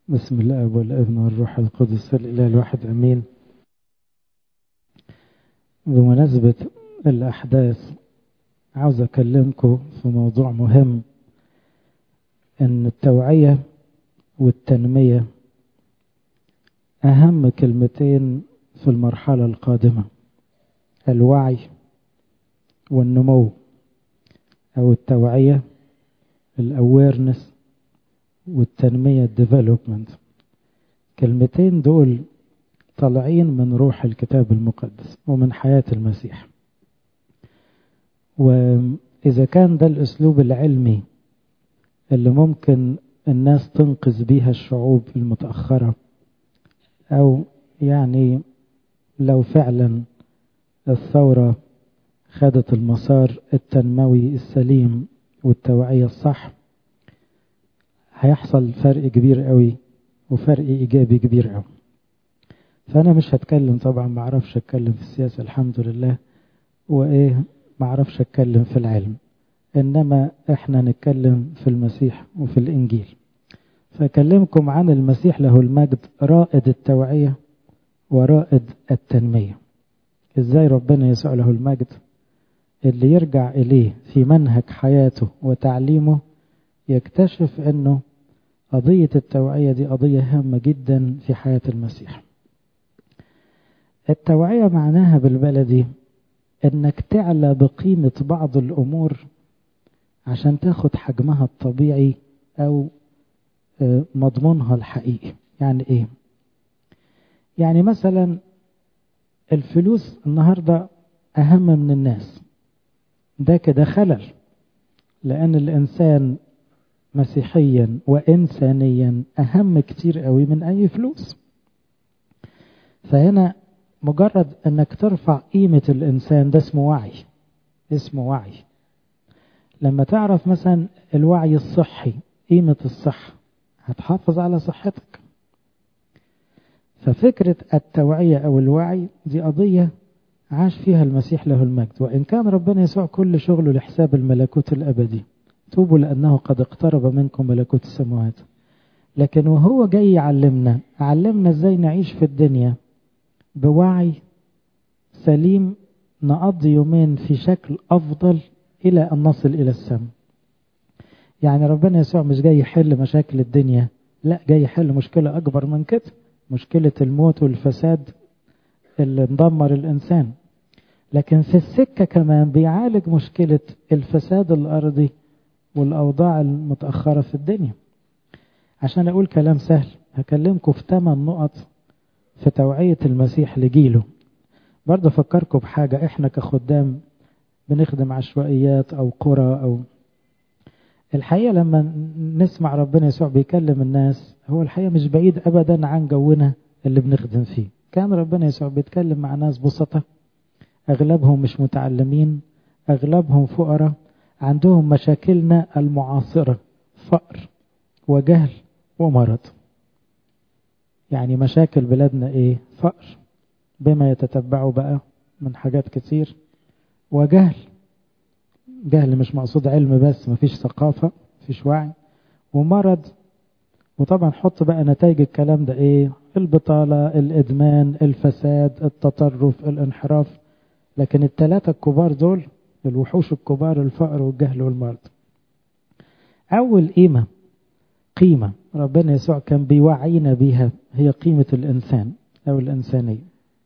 بسم الله والابن والروح القدس الإله الواحد أمين بمناسبة الأحداث عاوز أكلمكم في موضوع مهم أن التوعية والتنمية أهم كلمتين في المرحلة القادمة الوعي والنمو أو التوعية الأويرنس والتنمية الديفلوبمنت كلمتين دول طالعين من روح الكتاب المقدس ومن حياة المسيح وإذا كان ده الأسلوب العلمي اللي ممكن الناس تنقذ بيها الشعوب المتأخرة أو يعني لو فعلا الثورة خدت المسار التنموي السليم والتوعية الصح هيحصل فرق كبير قوي وفرق إيجابي كبير قوي فأنا مش هتكلم طبعا ما أعرفش أتكلم في السياسة الحمد لله وإيه ما أعرفش أتكلم في العلم إنما إحنا نتكلم في المسيح وفي الإنجيل فأكلمكم عن المسيح له المجد رائد التوعية ورائد التنمية إزاي ربنا يسوع له المجد اللي يرجع إليه في منهج حياته وتعليمه يكتشف أنه قضية التوعية دي قضية هامة جدا في حياة المسيح التوعية معناها بالبلدي أنك تعلى بقيمة بعض الأمور عشان تاخد حجمها الطبيعي أو مضمونها الحقيقي يعني إيه؟ يعني مثلا الفلوس النهاردة أهم من الناس ده كده خلل لأن الإنسان مسيحيا وإنسانيا أهم كتير قوي من أي فلوس فهنا مجرد أنك ترفع قيمة الإنسان ده اسمه وعي اسمه وعي لما تعرف مثلا الوعي الصحي قيمة الصحة هتحافظ على صحتك ففكرة التوعية أو الوعي دي قضية عاش فيها المسيح له المجد وإن كان ربنا يسوع كل شغله لحساب الملكوت الأبدي توبوا لأنه قد اقترب منكم ملكوت السماوات لكن وهو جاي يعلمنا علمنا ازاي نعيش في الدنيا بوعي سليم نقضي يومين في شكل أفضل إلى أن نصل إلى السماء يعني ربنا يسوع مش جاي يحل مشاكل الدنيا لا جاي يحل مشكلة أكبر من كده مشكلة الموت والفساد اللي مدمر الإنسان لكن في السكة كمان بيعالج مشكلة الفساد الأرضي والأوضاع المتأخرة في الدنيا عشان أقول كلام سهل هكلمكم في ثمان نقط في توعية المسيح لجيله برضه أفكركم بحاجة إحنا كخدام بنخدم عشوائيات أو قرى أو الحقيقة لما نسمع ربنا يسوع بيكلم الناس هو الحقيقة مش بعيد أبدا عن جونا اللي بنخدم فيه كان ربنا يسوع بيتكلم مع ناس بسطة أغلبهم مش متعلمين أغلبهم فقراء عندهم مشاكلنا المعاصرة فقر وجهل ومرض يعني مشاكل بلادنا ايه فقر بما يتتبعوا بقى من حاجات كتير وجهل جهل مش مقصود علم بس مفيش ثقافة مفيش وعي ومرض وطبعا حط بقى نتائج الكلام ده ايه البطالة الادمان الفساد التطرف الانحراف لكن الثلاثة الكبار دول الوحوش الكبار الفقر والجهل والمرض أول قيمة قيمة ربنا يسوع كان بيوعينا بيها هي قيمة الإنسان أو الإنسانية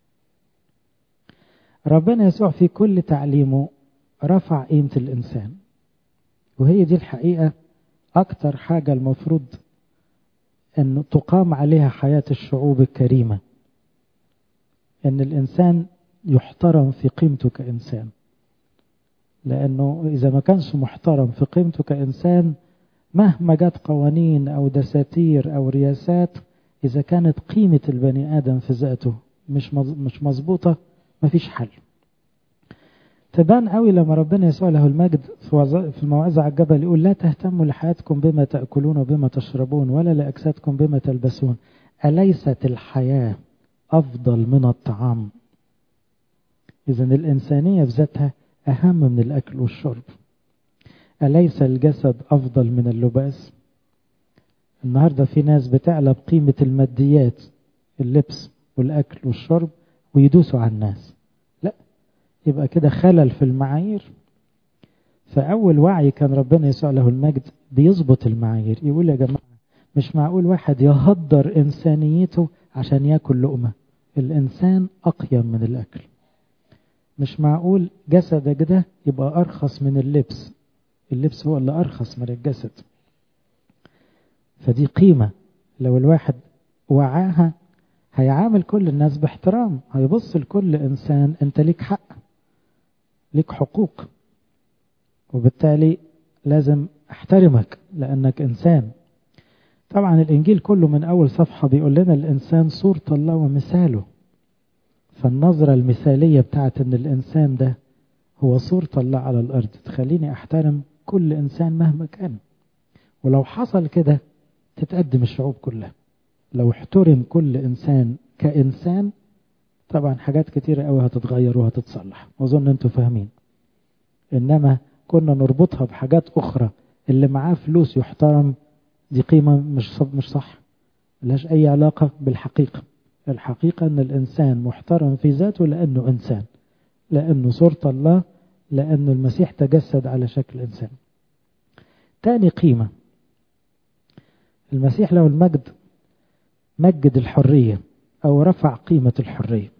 ربنا يسوع في كل تعليمه رفع قيمة الإنسان وهي دي الحقيقة أكتر حاجة المفروض أن تقام عليها حياة الشعوب الكريمة أن الإنسان يحترم في قيمته كإنسان لأنه إذا ما كانش محترم في قيمته كإنسان مهما جت قوانين أو دساتير أو رياسات إذا كانت قيمة البني آدم في ذاته مش مش مظبوطة مفيش حل تبان قوي لما ربنا يسوع له المجد في الموعظة على الجبل يقول لا تهتموا لحياتكم بما تأكلون وبما تشربون ولا لأجسادكم بما تلبسون أليست الحياة أفضل من الطعام إذا الإنسانية في ذاتها أهم من الأكل والشرب أليس الجسد أفضل من اللباس النهاردة في ناس بتعلى بقيمة الماديات اللبس والأكل والشرب ويدوسوا على الناس لا يبقى كده خلل في المعايير فأول وعي كان ربنا يسوع له المجد بيظبط المعايير يقول يا جماعة مش معقول واحد يهدر إنسانيته عشان ياكل لقمة الإنسان أقيم من الأكل مش معقول جسدك ده يبقى أرخص من اللبس اللبس هو اللي أرخص من الجسد فدي قيمة لو الواحد وعاها هيعامل كل الناس باحترام هيبص لكل إنسان أنت ليك حق ليك حقوق وبالتالي لازم احترمك لأنك إنسان طبعا الإنجيل كله من أول صفحة بيقول لنا الإنسان صورة الله ومثاله فالنظرة المثالية بتاعت أن الإنسان ده هو صورة الله على الأرض تخليني أحترم كل إنسان مهما كان ولو حصل كده تتقدم الشعوب كلها لو احترم كل إنسان كإنسان طبعا حاجات كتيرة قوي هتتغير وهتتصلح وأظن أنتوا فاهمين إنما كنا نربطها بحاجات أخرى اللي معاه فلوس يحترم دي قيمة مش مش صح ملهاش أي علاقة بالحقيقة الحقيقة أن الإنسان محترم في ذاته لأنه إنسان لأنه صورة الله لأنه المسيح تجسد على شكل إنسان تاني قيمة المسيح له المجد مجد الحرية أو رفع قيمة الحرية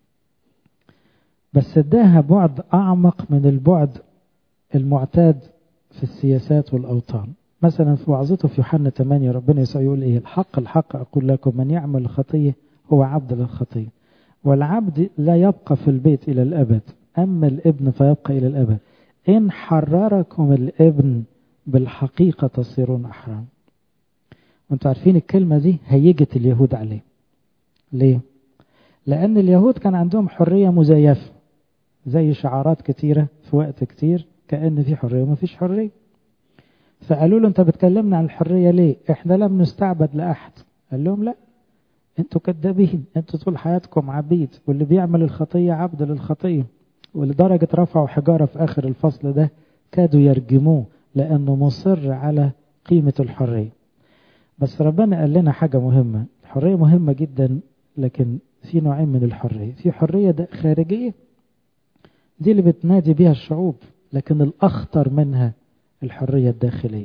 بس اداها بعد أعمق من البعد المعتاد في السياسات والأوطان مثلا في وعظته في يوحنا 8 ربنا يسوع يقول ايه الحق الحق اقول لكم من يعمل الخطيه هو عبد للخطيه والعبد لا يبقى في البيت الى الابد اما الابن فيبقى الى الابد ان حرركم الابن بالحقيقه تصيرون احرار وانتوا عارفين الكلمه دي هيجت اليهود عليه ليه لان اليهود كان عندهم حريه مزيفه زي شعارات كتيره في وقت كتير كان في حريه وما فيش حريه فقالوا له انت بتكلمنا عن الحرية ليه احنا لم نستعبد لأحد قال لهم لا انتوا كذابين انتوا طول حياتكم عبيد واللي بيعمل الخطية عبد للخطية ولدرجة رفعوا حجارة في آخر الفصل ده كادوا يرجموه لأنه مصر على قيمة الحرية بس ربنا قال لنا حاجة مهمة الحرية مهمة جدا لكن في نوعين من الحرية في حرية خارجية دي اللي بتنادي بيها الشعوب لكن الأخطر منها الحرية الداخلية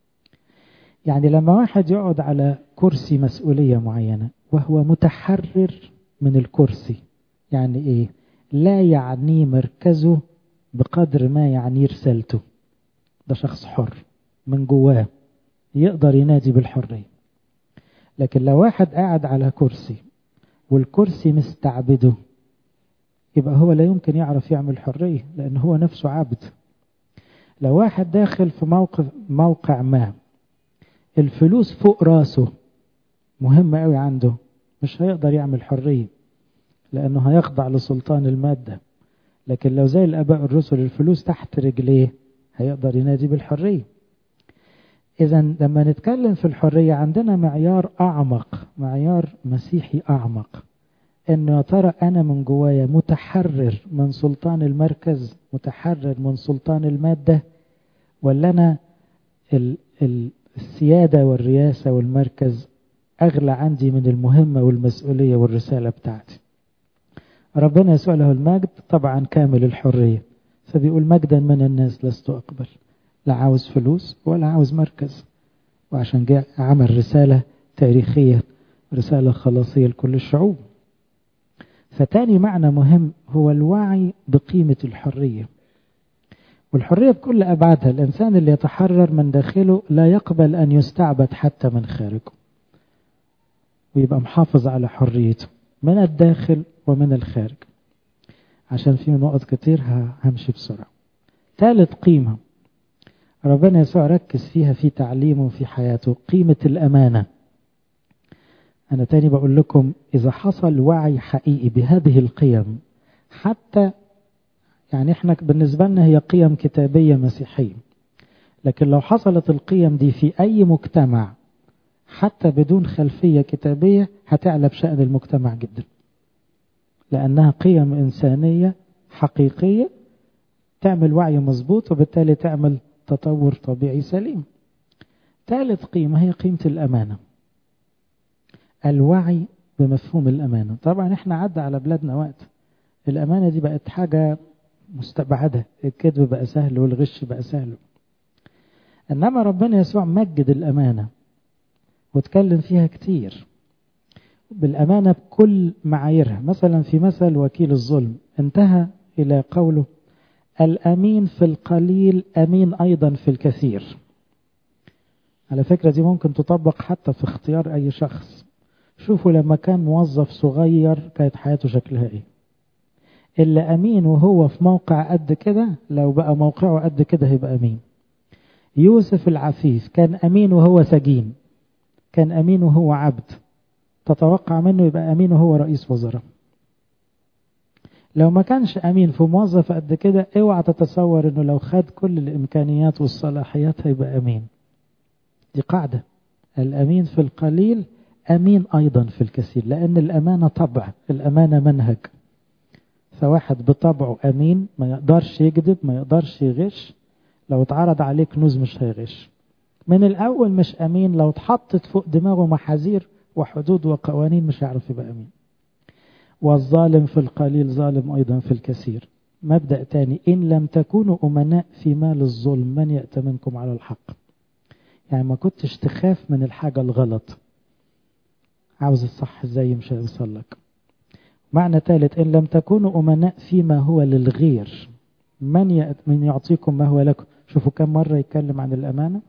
يعني لما واحد يقعد على كرسي مسؤولية معينة وهو متحرر من الكرسي يعني ايه لا يعني مركزه بقدر ما يعني رسالته ده شخص حر من جواه يقدر ينادي بالحرية لكن لو واحد قاعد على كرسي والكرسي مستعبده يبقى هو لا يمكن يعرف يعمل حرية لأن هو نفسه عبد لو واحد داخل في موقف موقع ما الفلوس فوق راسه مهمة قوي عنده مش هيقدر يعمل حرية لأنه هيخضع لسلطان المادة لكن لو زي الآباء الرسل الفلوس تحت رجليه هيقدر ينادي بالحرية إذا لما نتكلم في الحرية عندنا معيار أعمق معيار مسيحي أعمق إنه يا ترى أنا من جوايا متحرر من سلطان المركز متحرر من سلطان المادة ولا أنا ال ال السيادة والرياسة والمركز أغلى عندي من المهمة والمسؤولية والرسالة بتاعتي ربنا يسوع له المجد طبعا كامل الحرية فبيقول مجدا من الناس لست أقبل لا عاوز فلوس ولا عاوز مركز وعشان جاء عمل رسالة تاريخية رسالة خلاصية لكل الشعوب فتاني معنى مهم هو الوعي بقيمة الحرية والحرية بكل أبعادها الإنسان اللي يتحرر من داخله لا يقبل أن يستعبد حتى من خارجه ويبقى محافظ على حريته من الداخل ومن الخارج عشان في نقط كتير همشي بسرعة ثالث قيمة ربنا يسوع ركز فيها في تعليمه وفي حياته قيمة الأمانة أنا تاني بقول لكم إذا حصل وعي حقيقي بهذه القيم حتى يعني احنا بالنسبة لنا هي قيم كتابية مسيحية لكن لو حصلت القيم دي في أي مجتمع حتى بدون خلفية كتابية هتعلى بشأن المجتمع جدا لأنها قيم إنسانية حقيقية تعمل وعي مظبوط وبالتالي تعمل تطور طبيعي سليم ثالث قيمة هي قيمة الأمانة الوعي بمفهوم الأمانة طبعا احنا عدى على بلادنا وقت الأمانة دي بقت حاجة مستبعدة الكذب بقى سهل والغش بقى سهل إنما ربنا يسوع مجد الأمانة واتكلم فيها كتير بالأمانة بكل معاييرها مثلا في مثل وكيل الظلم انتهى إلى قوله الأمين في القليل أمين أيضا في الكثير على فكرة دي ممكن تطبق حتى في اختيار أي شخص شوفوا لما كان موظف صغير كانت حياته شكلها ايه اللي أمين وهو في موقع قد كده لو بقى موقعه قد كده هيبقى أمين يوسف العفيف كان أمين وهو سجين كان أمين وهو عبد تتوقع منه يبقى أمين وهو رئيس وزراء لو ما كانش أمين في موظف قد كده اوعى تتصور انه لو خد كل الإمكانيات والصلاحيات هيبقى أمين دي قاعدة الأمين في القليل أمين أيضا في الكثير لأن الأمانة طبع الأمانة منهج فواحد بطبعه أمين ما يقدرش يكذب ما يقدرش يغش لو اتعرض عليه كنوز مش هيغش من الأول مش أمين لو اتحطت فوق دماغه محاذير وحدود وقوانين مش هيعرف يبقى أمين والظالم في القليل ظالم أيضا في الكثير مبدأ تاني إن لم تكونوا أمناء في مال الظلم من يأتمنكم على الحق يعني ما كنتش تخاف من الحاجة الغلط عاوز الصح ازاي مش هيوصل لك معنى ثالث إن لم تكونوا أمناء فيما هو للغير من من يعطيكم ما هو لكم شوفوا كم مرة يتكلم عن الأمانة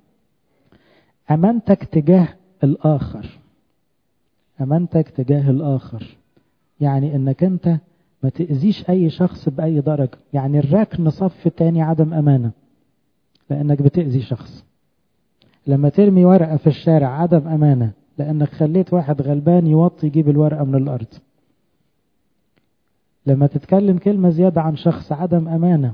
أمانتك تجاه الآخر أمانتك تجاه الآخر يعني إنك أنت ما تأذيش أي شخص بأي درجة يعني الركن صف تاني عدم أمانة لأنك بتأذي شخص لما ترمي ورقة في الشارع عدم أمانة لأنك خليت واحد غلبان يوطي يجيب الورقة من الأرض لما تتكلم كلمة زيادة عن شخص عدم أمانة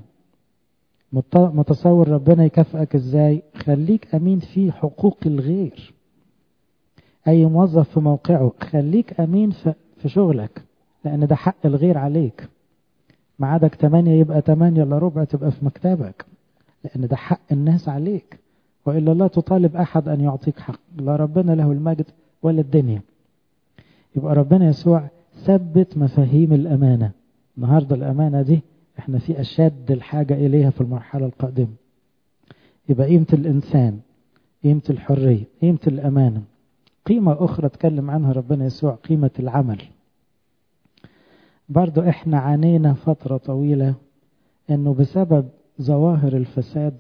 متصور ربنا يكافئك ازاي خليك أمين في حقوق الغير أي موظف في موقعه خليك أمين في شغلك لأن ده حق الغير عليك معادك تمانية يبقى تمانية إلا ربع تبقى في مكتبك لأن ده حق الناس عليك وإلا لا تطالب أحد أن يعطيك حق لا ربنا له المجد ولا الدنيا يبقى ربنا يسوع ثبت مفاهيم الأمانة النهاردة الأمانة دي احنا في أشد الحاجة إليها في المرحلة القادمة يبقى قيمة الإنسان قيمة الحرية قيمة الأمانة قيمة أخرى اتكلم عنها ربنا يسوع قيمة العمل برضو احنا عانينا فترة طويلة انه بسبب ظواهر الفساد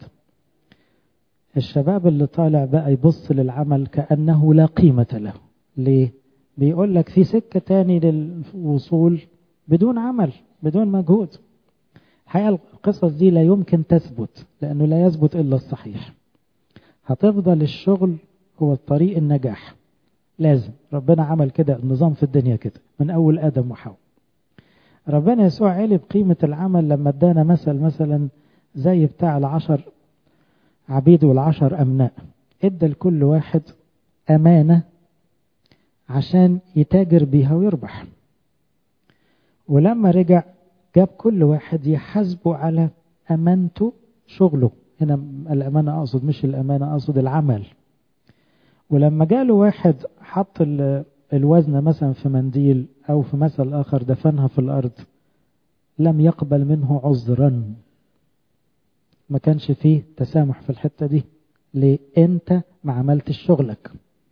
الشباب اللي طالع بقى يبص للعمل كأنه لا قيمة له ليه؟ بيقول لك في سكة تاني للوصول بدون عمل بدون مجهود الحقيقة القصص دي لا يمكن تثبت لأنه لا يثبت إلا الصحيح هتفضل الشغل هو طريق النجاح لازم ربنا عمل كده النظام في الدنيا كده من أول آدم وحواء ربنا يسوع علي بقيمة العمل لما ادانا مثل مثلا زي بتاع العشر عبيد والعشر أمناء ادى لكل واحد أمانة عشان يتاجر بيها ويربح ولما رجع جاب كل واحد يحاسبه على أمانته شغله هنا الأمانة أقصد مش الأمانة أقصد العمل ولما جاله واحد حط الوزن مثلا في منديل أو في مثل آخر دفنها في الأرض لم يقبل منه عذرا ما كانش فيه تسامح في الحتة دي ليه انت ما عملتش شغلك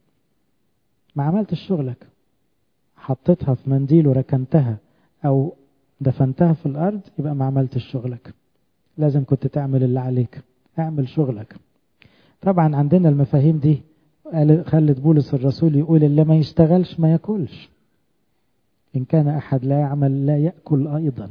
ما عملتش شغلك حطيتها في منديل وركنتها او دفنتها في الارض يبقى ما عملتش شغلك لازم كنت تعمل اللي عليك اعمل شغلك طبعا عندنا المفاهيم دي خلت بولس الرسول يقول اللي ما يشتغلش ما ياكلش ان كان احد لا يعمل لا ياكل ايضا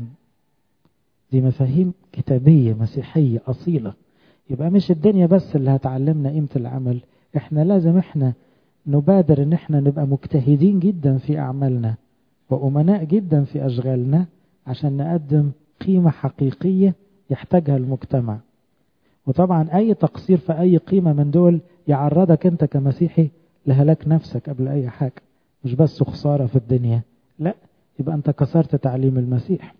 دي مفاهيم كتابية مسيحية أصيلة يبقى مش الدنيا بس اللي هتعلمنا قيمة العمل احنا لازم احنا نبادر ان احنا نبقى مجتهدين جدا في أعمالنا وأمناء جدا في أشغالنا عشان نقدم قيمة حقيقية يحتاجها المجتمع وطبعا أي تقصير في أي قيمة من دول يعرضك أنت كمسيحي لهلاك نفسك قبل أي حاجة مش بس خسارة في الدنيا لا يبقى أنت كسرت تعليم المسيح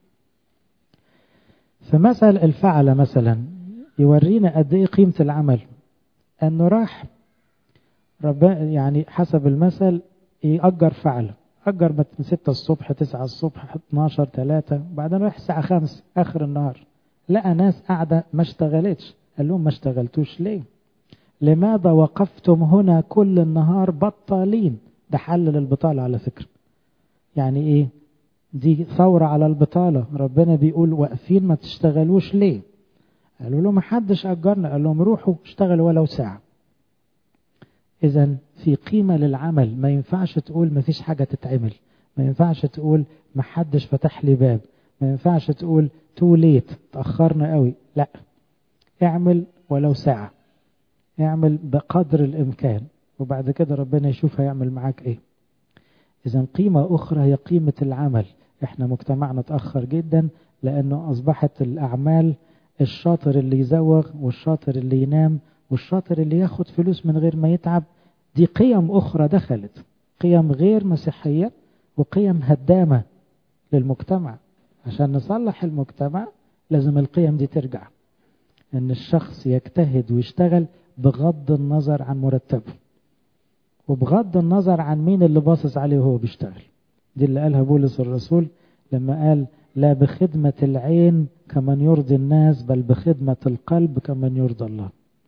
فمثل الفعل مثلا يورينا قد ايه قيمة العمل انه راح ربنا يعني حسب المثل يأجر فعلا أجر من 6 الصبح 9 الصبح 12 3 بعدين رايح الساعة 5 آخر النهار لقى ناس قاعدة ما اشتغلتش قال لهم ما اشتغلتوش ليه لماذا وقفتم هنا كل النهار بطالين ده حل للبطالة على فكرة يعني ايه دي ثورة على البطالة ربنا بيقول واقفين ما تشتغلوش ليه قالوا له ما حدش أجرنا قال لهم روحوا اشتغلوا ولو ساعة إذا في قيمة للعمل ما ينفعش تقول ما فيش حاجة تتعمل ما ينفعش تقول ما حدش فتح لي باب ما ينفعش تقول تو ليت تأخرنا قوي لا اعمل ولو ساعة اعمل بقدر الإمكان وبعد كده ربنا يشوف هيعمل معاك ايه إذا قيمة أخرى هي قيمة العمل احنا مجتمعنا تأخر جدا لأنه أصبحت الأعمال الشاطر اللي يزوغ والشاطر اللي ينام والشاطر اللي ياخد فلوس من غير ما يتعب دي قيم أخرى دخلت قيم غير مسيحية وقيم هدامة للمجتمع عشان نصلح المجتمع لازم القيم دي ترجع ان الشخص يجتهد ويشتغل بغض النظر عن مرتبه وبغض النظر عن مين اللي باصص عليه وهو بيشتغل دي اللي قالها بولس الرسول لما قال لا بخدمة العين كمن يرضي الناس بل بخدمة القلب كمن يرضى الله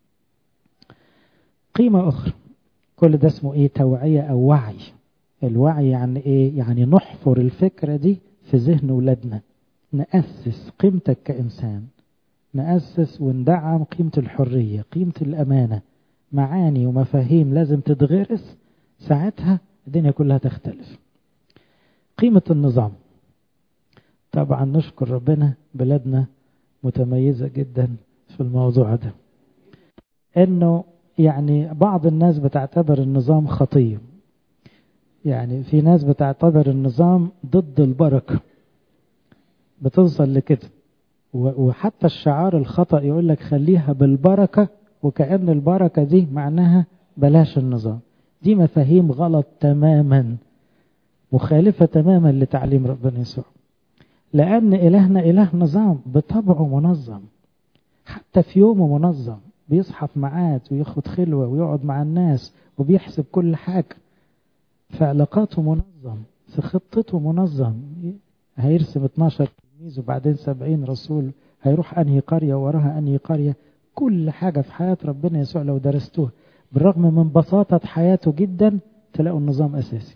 قيمة أخرى كل ده اسمه إيه توعية أو وعي الوعي يعني إيه يعني نحفر الفكرة دي في ذهن ولادنا نأسس قيمتك كإنسان نأسس وندعم قيمة الحرية قيمة الأمانة معاني ومفاهيم لازم تتغرس ساعتها الدنيا كلها تختلف قيمة النظام طبعا نشكر ربنا بلادنا متميزة جدا في الموضوع ده انه يعني بعض الناس بتعتبر النظام خطية يعني في ناس بتعتبر النظام ضد البركة بتوصل لكده وحتى الشعار الخطأ يقول لك خليها بالبركة وكأن البركة دي معناها بلاش النظام دي مفاهيم غلط تماما مخالفة تماما لتعليم ربنا يسوع لأن إلهنا إله نظام بطبعه منظم حتى في يومه منظم بيصحى في ميعاد وياخد خلوة ويقعد مع الناس وبيحسب كل حاجة في علاقاته منظم في خطته منظم هيرسم 12 تلميذ وبعدين 70 رسول هيروح أنهي قرية وراها أنهي قرية كل حاجة في حياة ربنا يسوع لو درستوها بالرغم من بساطة حياته جدا تلاقوا النظام أساسي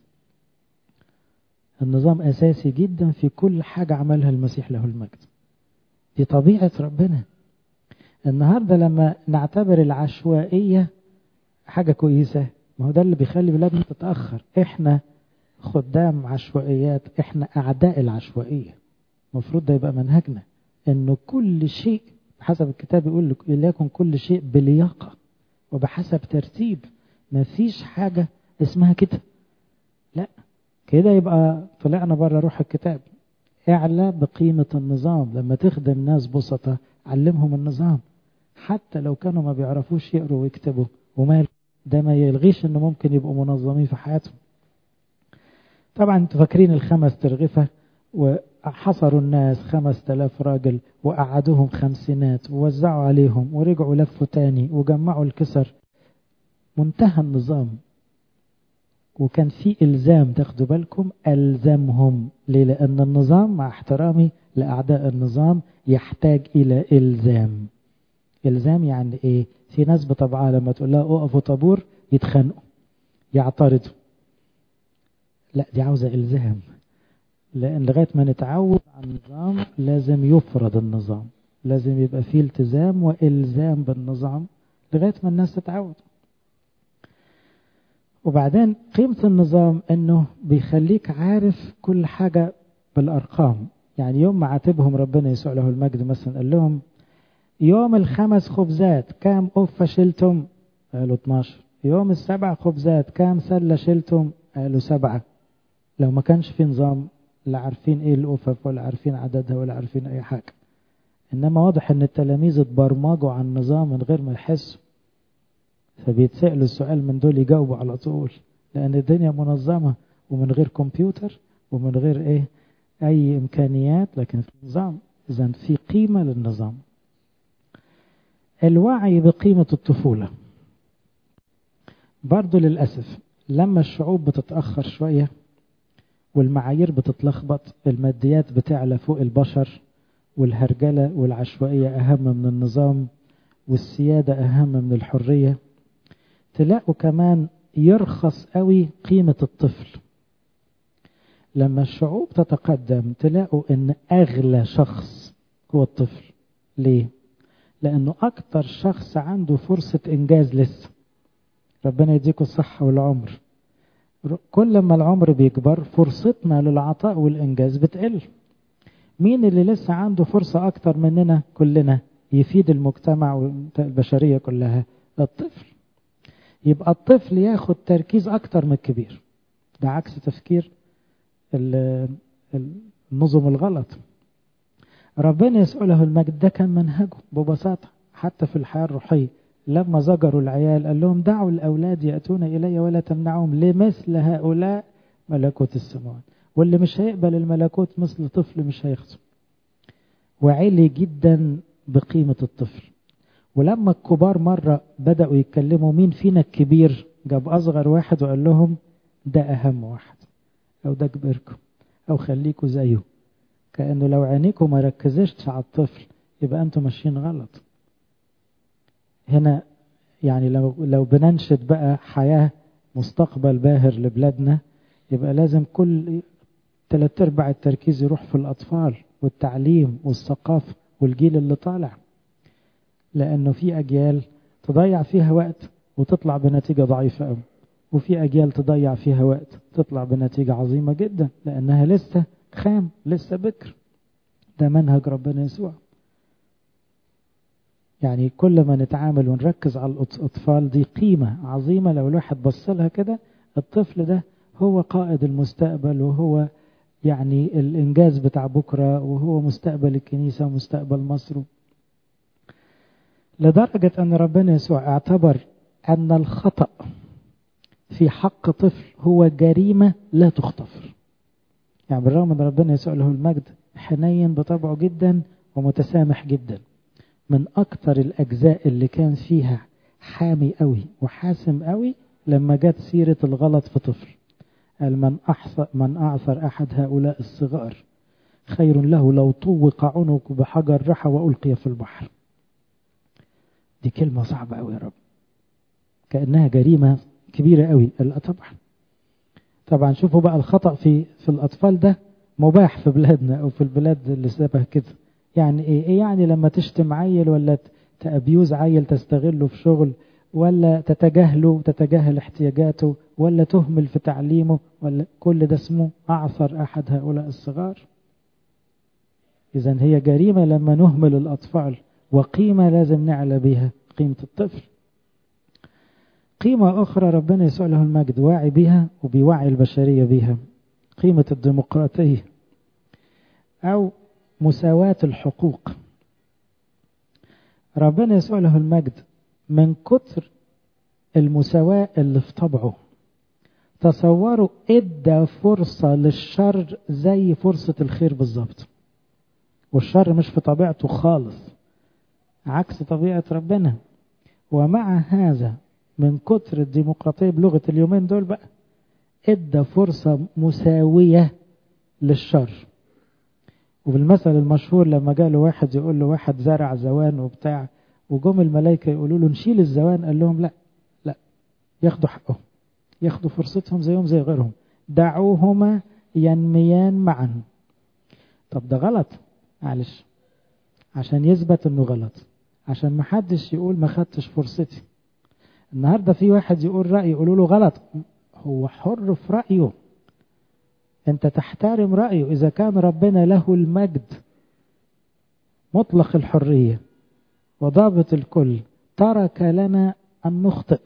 النظام أساسي جدا في كل حاجة عملها المسيح له المجد دي طبيعة ربنا النهاردة لما نعتبر العشوائية حاجة كويسة ما هو ده اللي بيخلي بلادنا تتأخر احنا خدام عشوائيات احنا أعداء العشوائية المفروض ده يبقى منهجنا انه كل شيء حسب الكتاب يقول ليكن كل شيء بلياقة وبحسب ترتيب ما فيش حاجة اسمها كده لا كده يبقى طلعنا بره روح الكتاب اعلى بقيمة النظام لما تخدم ناس بسطة علمهم النظام حتى لو كانوا ما بيعرفوش يقروا ويكتبوا ومال ده ما يلغيش انه ممكن يبقوا منظمين في حياتهم طبعا انتوا فاكرين الخمس ترغفة وحصروا الناس خمس تلاف راجل وقعدوهم خمسينات ووزعوا عليهم ورجعوا لفوا تاني وجمعوا الكسر منتهى النظام وكان في إلزام تاخدوا بالكم ألزمهم ليه لأن النظام مع احترامي لأعداء النظام يحتاج إلى إلزام إلزام يعني إيه في ناس بطبعها لما تقول لها أقفوا طابور يتخانقوا يعترضوا لا دي عاوزة إلزام لأن لغاية ما نتعود على النظام لازم يفرض النظام لازم يبقى فيه التزام وإلزام بالنظام لغاية ما الناس تتعود وبعدين قيمة النظام انه بيخليك عارف كل حاجة بالارقام يعني يوم ما عاتبهم ربنا يسوع له المجد مثلا قال لهم يوم الخمس خبزات كام قفة شلتم قالوا 12 يوم السبع خبزات كام سلة شلتم قالوا سبعة لو ما كانش في نظام لا عارفين ايه القفف ولا عارفين عددها ولا عارفين اي حاجة انما واضح ان التلاميذ اتبرمجوا على النظام من غير ما يحسوا فبيتسألوا السؤال من دول يجاوبوا على طول لأن الدنيا منظمة ومن غير كمبيوتر ومن غير إيه أي إمكانيات لكن في نظام إذا في قيمة للنظام الوعي بقيمة الطفولة برضو للأسف لما الشعوب بتتأخر شوية والمعايير بتتلخبط الماديات بتعلى فوق البشر والهرجلة والعشوائية أهم من النظام والسيادة أهم من الحرية تلاقوا كمان يرخص قوي قيمة الطفل لما الشعوب تتقدم تلاقوا ان اغلى شخص هو الطفل ليه لانه اكتر شخص عنده فرصة انجاز لسه ربنا يديكم الصحة والعمر كل ما العمر بيكبر فرصتنا للعطاء والانجاز بتقل مين اللي لسه عنده فرصة اكتر مننا كلنا يفيد المجتمع والبشرية كلها الطفل يبقى الطفل ياخد تركيز اكتر من الكبير ده عكس تفكير النظم الغلط ربنا يسأله المجد ده كان منهجه ببساطة حتى في الحياة الروحية لما زجروا العيال قال لهم دعوا الأولاد يأتون إلي ولا تمنعهم لمثل هؤلاء ملكوت السماوات واللي مش هيقبل الملكوت مثل طفل مش هياخده وعلي جدا بقيمة الطفل ولما الكبار مرة بدأوا يتكلموا مين فينا الكبير جاب أصغر واحد وقال لهم ده أهم واحد أو ده كبركم أو خليكوا زيه كأنه لو عينيكم ما ركزتش على الطفل يبقى أنتم ماشيين غلط هنا يعني لو لو بننشد بقى حياة مستقبل باهر لبلادنا يبقى لازم كل ثلاث ارباع التركيز يروح في الأطفال والتعليم والثقافة والجيل اللي طالع لأنه في أجيال تضيع فيها وقت وتطلع بنتيجة ضعيفة قوي وفي أجيال تضيع فيها وقت تطلع بنتيجة عظيمة جدا لأنها لسه خام لسه بكر ده منهج ربنا يسوع يعني كل ما نتعامل ونركز على الأطفال دي قيمة عظيمة لو الواحد بص لها كده الطفل ده هو قائد المستقبل وهو يعني الإنجاز بتاع بكرة وهو مستقبل الكنيسة ومستقبل مصر لدرجة أن ربنا يسوع اعتبر أن الخطأ في حق طفل هو جريمة لا تغتفر يعني بالرغم أن ربنا يسوع له المجد حنين بطبعه جدا ومتسامح جدا من أكتر الأجزاء اللي كان فيها حامي قوي وحاسم قوي لما جت سيرة الغلط في طفل قال من أحصى من أعثر أحد هؤلاء الصغار خير له لو طوق عنق بحجر رحى وألقي في البحر دي كلمة صعبة قوي يا رب كأنها جريمة كبيرة قوي لا طبعا طبعا شوفوا بقى الخطأ في في الأطفال ده مباح في بلادنا أو في البلاد اللي شبه كده يعني إيه؟ إيه يعني لما تشتم عيل ولا تأبيوز عيل تستغله في شغل ولا تتجاهله تتجاهل احتياجاته ولا تهمل في تعليمه ولا كل ده اسمه أعثر أحد هؤلاء الصغار إذا هي جريمة لما نهمل الأطفال وقيمة لازم نعلى بها قيمة الطفل قيمة أخرى ربنا يسوع له المجد واعي بها وبيوعي البشرية بها قيمة الديمقراطية أو مساواة الحقوق ربنا يسوع له المجد من كتر المساواة اللي في طبعه تصوروا ادى فرصة للشر زي فرصة الخير بالظبط والشر مش في طبيعته خالص عكس طبيعة ربنا ومع هذا من كتر الديمقراطية بلغة اليومين دول بقى ادى فرصة مساوية للشر وبالمثل المشهور لما جاله واحد يقول له واحد زرع زوان وبتاع وجم الملائكة يقولوا له نشيل الزوان قال لهم لا لا ياخدوا حقهم ياخدوا فرصتهم زيهم زي غيرهم دعوهما ينميان معا طب ده غلط معلش عشان يثبت انه غلط عشان ما حدش يقول ما خدتش فرصتي النهارده في واحد يقول رأي يقولوا له غلط هو حر في رأيه انت تحترم رأيه اذا كان ربنا له المجد مطلق الحرية وضابط الكل ترك لنا أن نخطئ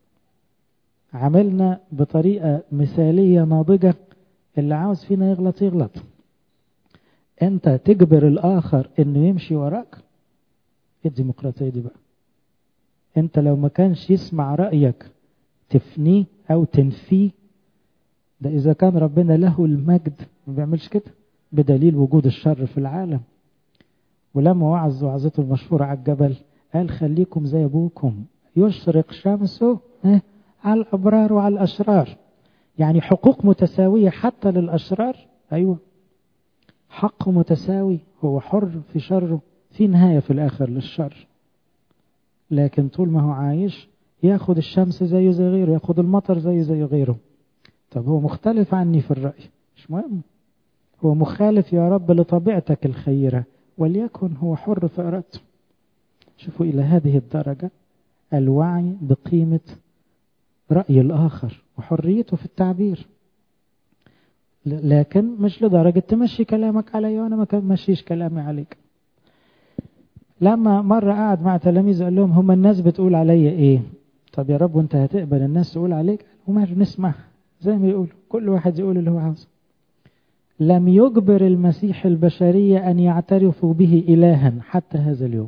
عملنا بطريقة مثالية ناضجة اللي عاوز فينا يغلط يغلط انت تجبر الاخر انه يمشي وراك ايه الديمقراطية دي بقى انت لو ما كانش يسمع رأيك تفنيه او تنفيه ده اذا كان ربنا له المجد ما بيعملش كده بدليل وجود الشر في العالم ولما وعظ وعظته المشهورة على الجبل قال خليكم زي ابوكم يشرق شمسه على الأبرار وعلى الأشرار يعني حقوق متساوية حتى للأشرار أيوة حق متساوي هو حر في شره في نهاية في الآخر للشر لكن طول ما هو عايش ياخد الشمس زيه زي غيره ياخد المطر زيه زي غيره طب هو مختلف عني في الرأي مش مهم هو مخالف يا رب لطبيعتك الخيرة وليكن هو حر في إرادته شوفوا إلى هذه الدرجة الوعي بقيمة رأي الآخر وحريته في التعبير لكن مش لدرجة تمشي كلامك علي وأنا ما مشيش كلامي عليك لما مرة قعد مع تلاميذ قال لهم هم الناس بتقول عليا ايه طب يا رب وانت هتقبل الناس تقول عليك وما نسمع زي ما يقولوا كل واحد يقول اللي هو عاوزه لم يجبر المسيح البشرية أن يعترفوا به إلها حتى هذا اليوم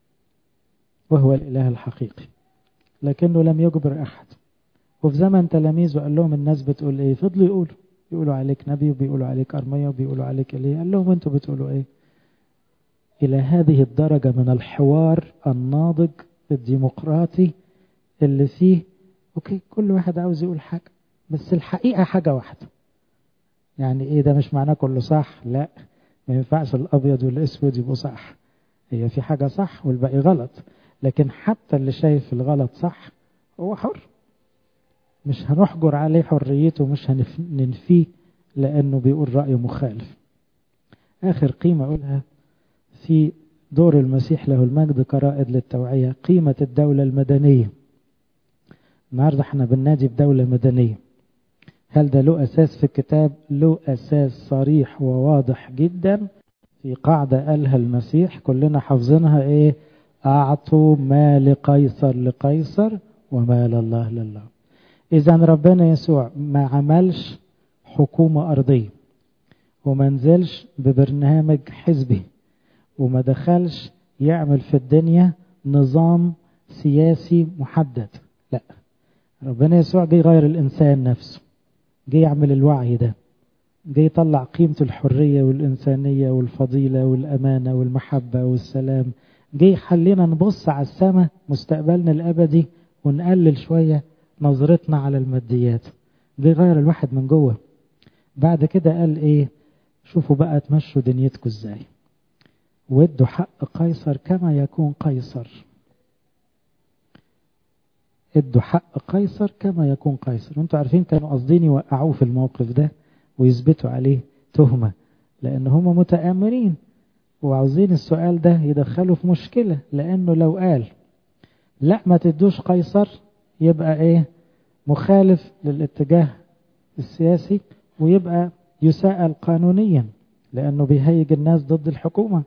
وهو الإله الحقيقي لكنه لم يجبر أحد وفي زمن تلاميذه قال لهم الناس بتقول ايه فضلوا يقولوا يقولوا عليك نبي وبيقولوا عليك أرمية وبيقولوا عليك إيه قال لهم انتوا بتقولوا ايه إلى هذه الدرجة من الحوار الناضج الديمقراطي اللي فيه أوكي كل واحد عاوز يقول حاجة بس الحقيقة حاجة واحدة يعني إيه ده مش معناه كله صح لا ما ينفعش الأبيض والأسود يبقوا صح هي في حاجة صح والباقي غلط لكن حتى اللي شايف الغلط صح هو حر مش هنحجر عليه حريته مش هننفيه لأنه بيقول رأي مخالف آخر قيمة أقولها في دور المسيح له المجد كرائد للتوعية قيمة الدولة المدنية النهاردة احنا بننادي بدولة مدنية هل ده له أساس في الكتاب له أساس صريح وواضح جدا في قاعدة قالها المسيح كلنا حافظينها ايه أعطوا ما لقيصر لقيصر وما لله لله إذا ربنا يسوع ما عملش حكومة أرضية وما نزلش ببرنامج حزبي وما دخلش يعمل في الدنيا نظام سياسي محدد لا ربنا يسوع جه يغير الإنسان نفسه جه يعمل الوعي ده جه يطلع قيمة الحرية والإنسانية والفضيلة والأمانة والمحبة والسلام جه يخلينا نبص على السماء مستقبلنا الأبدي ونقلل شوية نظرتنا على الماديات جه يغير الواحد من جوه بعد كده قال ايه شوفوا بقى تمشوا دنيتكم ازاي وادوا حق قيصر كما يكون قيصر ادوا حق قيصر كما يكون قيصر وانتوا عارفين كانوا قاصدين يوقعوه في الموقف ده ويثبتوا عليه تهمة لان هم متآمرين وعاوزين السؤال ده يدخلوا في مشكلة لانه لو قال لا ما تدوش قيصر يبقى ايه مخالف للاتجاه السياسي ويبقى يساءل قانونيا لانه بيهيج الناس ضد الحكومة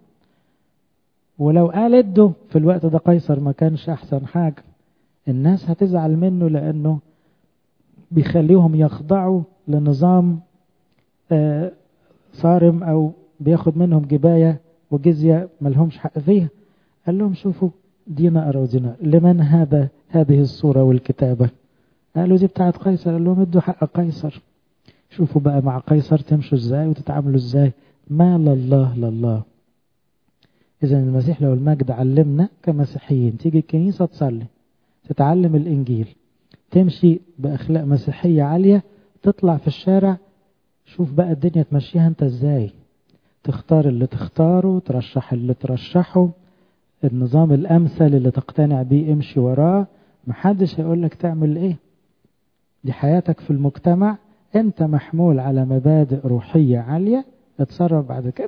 ولو قال ادوا في الوقت ده قيصر ما كانش احسن حاجة الناس هتزعل منه لانه بيخليهم يخضعوا لنظام آه صارم او بياخد منهم جباية وجزية ملهمش حق فيها قال لهم شوفوا دينار ودينار لمن هذا هذه الصورة والكتابة قالوا دي بتاعت قيصر قال لهم ادوا حق قيصر شوفوا بقى مع قيصر تمشوا ازاي وتتعاملوا ازاي ما لله لله اذا المسيح لو المجد علمنا كمسيحيين تيجي الكنيسة تصلي تتعلم الانجيل تمشي باخلاق مسيحية عالية تطلع في الشارع شوف بقى الدنيا تمشيها انت ازاي تختار اللي تختاره ترشح اللي ترشحه النظام الامثل اللي تقتنع بيه امشي وراه محدش هيقول لك تعمل ايه دي حياتك في المجتمع انت محمول على مبادئ روحية عالية اتصرف بعد كده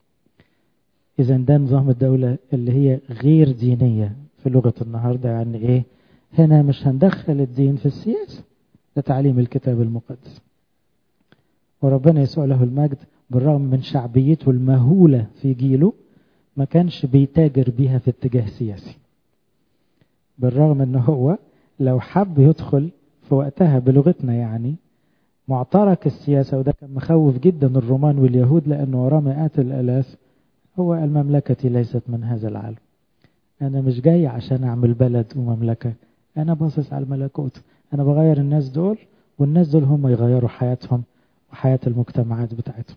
اذا ده نظام الدولة اللي هي غير دينية في لغة النهاردة يعني ايه هنا مش هندخل الدين في السياسة ده تعليم الكتاب المقدس وربنا يسوع له المجد بالرغم من شعبيته المهولة في جيله ما كانش بيتاجر بيها في اتجاه سياسي بالرغم ان هو لو حب يدخل في وقتها بلغتنا يعني معترك السياسة وده كان مخوف جدا الرومان واليهود لأنه وراه مئات الآلاف هو المملكة ليست من هذا العالم أنا مش جاي عشان أعمل بلد ومملكة أنا باصص على الملكوت أنا بغير الناس دول والناس دول هم يغيروا حياتهم وحياة المجتمعات بتاعتهم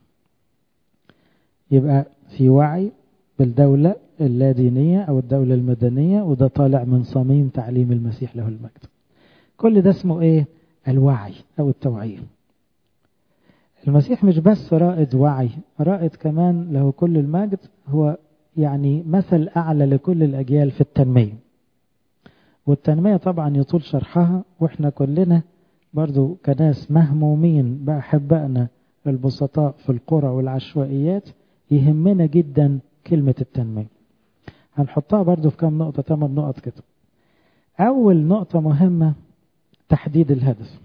يبقى في وعي بالدولة اللادينية أو الدولة المدنية وده طالع من صميم تعليم المسيح له المجد كل ده اسمه ايه الوعي او التوعية المسيح مش بس رائد وعي رائد كمان له كل المجد هو يعني مثل أعلى لكل الأجيال في التنمية والتنمية طبعا يطول شرحها وإحنا كلنا برضو كناس مهمومين بأحبائنا البسطاء في القرى والعشوائيات يهمنا جدا كلمة التنمية هنحطها برضو في كام نقطة ثمان نقط كده أول نقطة مهمة تحديد الهدف